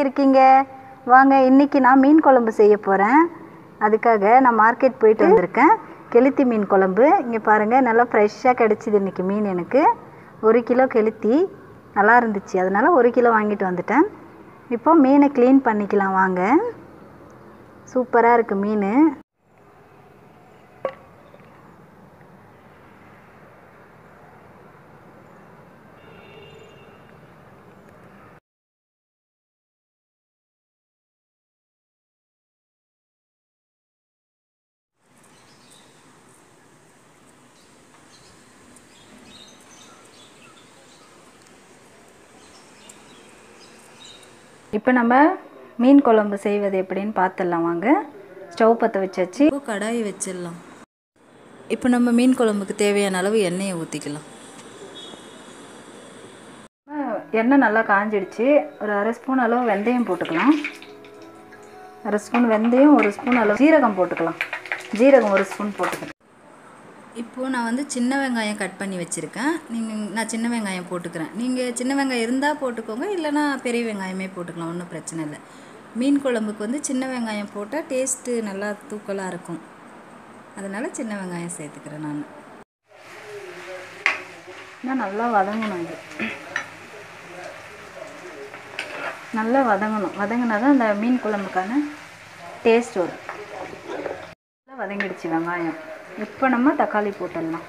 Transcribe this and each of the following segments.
இருக்கீங்க வாங்க இன்னைக்கு நான் மீன் குழம்பு செய்ய போகிறேன் அதுக்காக நான் மார்க்கெட் போயிட்டு வந்திருக்கேன் கெளுத்தி மீன் குழம்பு இங்கே பாருங்கள் நல்லா ஃப்ரெஷ்ஷாக கிடச்சிது இன்றைக்கி மீன் எனக்கு ஒரு கிலோ கெளுத்தி நல்லா இருந்துச்சு அதனால் ஒரு கிலோ வாங்கிட்டு வந்துட்டேன் இப்போ மீனை க்ளீன் பண்ணிக்கலாம் வாங்க சூப்பராக இருக்குது மீன் இப்போ நம்ம மீன் குழம்பு செய்வது எப்படின்னு பார்த்துடலாம் வாங்க ஸ்டவ் பற்ற வச்சாச்சு இப்போ கடாய் வச்சிடலாம் இப்போ நம்ம மீன் குழம்புக்கு தேவையான அளவு எண்ணெயை ஊற்றிக்கலாம் எண்ணெய் நல்லா காஞ்சிடுச்சு ஒரு அரை ஸ்பூன் அளவு வெந்தயம் போட்டுக்கலாம் அரை ஸ்பூன் வெந்தயம் ஒரு ஸ்பூன் அளவு ஜீரகம் போட்டுக்கலாம் ஜீரகம் ஒரு ஸ்பூன் போட்டுக்கலாம் இப்போது நான் வந்து சின்ன வெங்காயம் கட் பண்ணி வச்சுருக்கேன் நீங்கள் நான் சின்ன வெங்காயம் போட்டுக்கிறேன் நீங்கள் சின்ன வெங்காயம் இருந்தால் போட்டுக்கோங்க இல்லைனா பெரிய வெங்காயமே போட்டுக்கலாம் ஒன்றும் பிரச்சனை இல்லை மீன் குழம்புக்கு வந்து சின்ன வெங்காயம் போட்டால் டேஸ்ட்டு நல்லா தூக்கலாக இருக்கும் அதனால் சின்ன வெங்காயம் சேர்த்துக்கிறேன் நான் இன்னும் நல்லா வதங்கணும் இது நல்லா வதங்கணும் வதங்கினா தான் அந்த மீன் குழம்புக்கான டேஸ்ட் வரும் நல்லா வதங்கிடுச்சு வெங்காயம் இப்போ நம்ம தக்காளி போட்டுடலாம்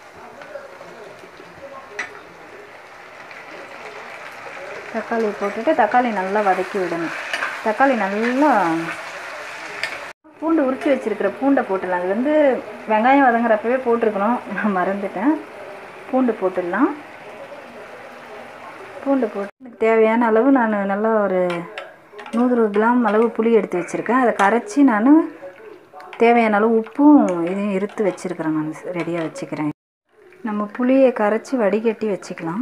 தக்காளி போட்டுட்டு தக்காளி நல்லா வதக்கி விடணும் தக்காளி நல்லா பூண்டு உரிச்சு வச்சிருக்கிற பூண்டை போட்டுடலாம் அது வந்து வெங்காயம் வதங்குறப்பவே போட்டிருக்கணும் நான் மறந்துட்டேன் பூண்டு போட்டுடலாம் பூண்டு போட்டு எனக்கு தேவையான அளவு நான் நல்லா ஒரு நூறு கிராம் அளவு புளி எடுத்து வச்சுருக்கேன் அதை கரைச்சி நான் தேவையான அளவு உப்பும் இதையும் இருத்து வச்சுருக்கிறேன் நான் ரெடியாக வச்சுக்கிறேன் நம்ம புளியை கரைச்சி வடிகட்டி வச்சுக்கலாம்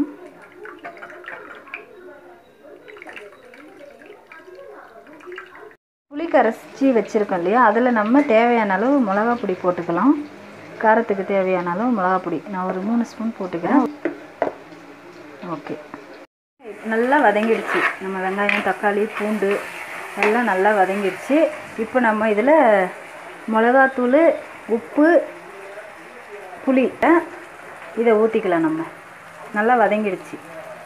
புளி கரைச்சி வச்சுருக்கோம் இல்லையா அதில் நம்ம தேவையான அளவு மிளகா பொடி போட்டுக்கலாம் காரத்துக்கு தேவையான அளவு மிளகா பொடி நான் ஒரு மூணு ஸ்பூன் போட்டுக்கிறேன் ஓகே நல்லா வதங்கிடுச்சு நம்ம வெங்காயம் தக்காளி பூண்டு எல்லாம் நல்லா வதங்கிடுச்சு இப்போ நம்ம இதில் மிளகாத்தூள் உப்பு புளி அஹ், இதை ஊற்றிக்கலாம் நம்ம நல்லா வதங்கிடுச்சு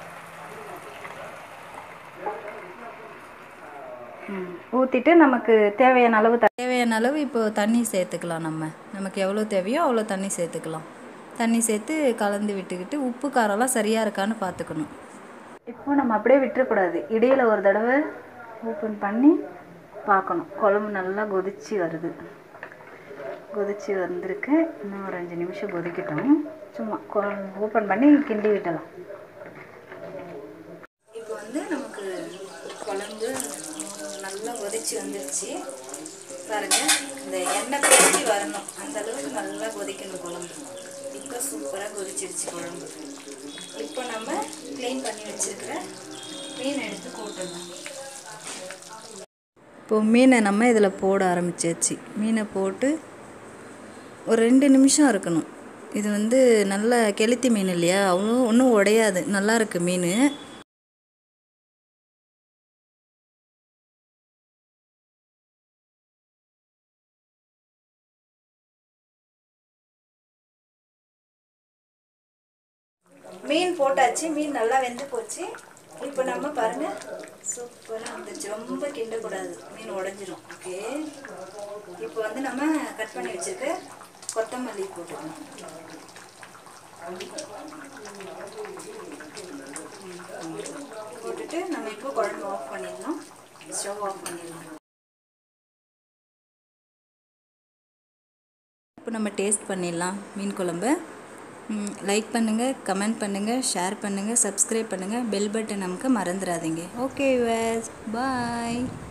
ஊற்றிட்டு நமக்கு தேவையான அளவு த தேவையான அளவு இப்போ தண்ணி சேர்த்துக்கலாம் நம்ம நமக்கு எவ்வளோ தேவையோ அவ்வளோ தண்ணி சேர்த்துக்கலாம் தண்ணி சேர்த்து கலந்து விட்டுக்கிட்டு உப்பு காரம்லாம் சரியாக இருக்கான்னு பார்த்துக்கணும் இப்போ நம்ம அப்படியே விட்டுறக்கூடாது இடையில ஒரு தடவை ஓப்பன் பண்ணி பார்க்கணும் குழம்பு நல்லா கொதிச்சு வருது கொதிச்சு வந்திருக்கு இன்னும் ஒரு அஞ்சு நிமிஷம் கொதிக்கட்டும் சும்மா ஓப்பன் பண்ணி கிண்டி விட்டலாம் இப்போ வந்து நமக்கு குழம்பு நல்லா கொதிச்சு வந்துருச்சு பாருங்க இந்த எண்ணெய் பிரிஞ்சு வரணும் அந்த அளவுக்கு நல்லா கொதிக்கணும் குழம்பு இப்போ சூப்பராக கொதிச்சிருச்சு குழம்பு இப்போ நம்ம க்ளீன் பண்ணி வச்சிருக்கிற மீன் எடுத்து போட்டுடலாம் இப்போ மீனை நம்ம இதில் போட ஆரம்பிச்சாச்சு மீனை போட்டு ஒரு ரெண்டு நிமிஷம் இருக்கணும் இது வந்து நல்ல கெளுத்தி மீன் இல்லையா அவ்வளோ ஒன்றும் உடையாது நல்லா இருக்கு மீன் மீன் போட்டாச்சு மீன் நல்லா வெந்து போச்சு இப்போ நம்ம பாருங்க சூப்பராக வந்துச்சு ரொம்ப கிண்டக்கூடாது மீன் உடஞ்சிரும் ஓகே இப்போ வந்து நம்ம கட் பண்ணி வச்சிருக்க கொத்தமல்லி போட்டுக்கணும் போட்டுட்டு நம்ம இப்போ குழம்பு ஆஃப் பண்ணிடலாம் ஸ்டவ் ஆஃப் பண்ணிடலாம் இப்போ நம்ம டேஸ்ட் பண்ணிடலாம் மீன் குழம்பு லைக் பண்ணுங்கள் கமெண்ட் பண்ணுங்கள் ஷேர் பண்ணுங்கள் சப்ஸ்கிரைப் பண்ணுங்கள் பெல் பட்டன் நமக்கு மறந்துடாதீங்க ஓகே பாய்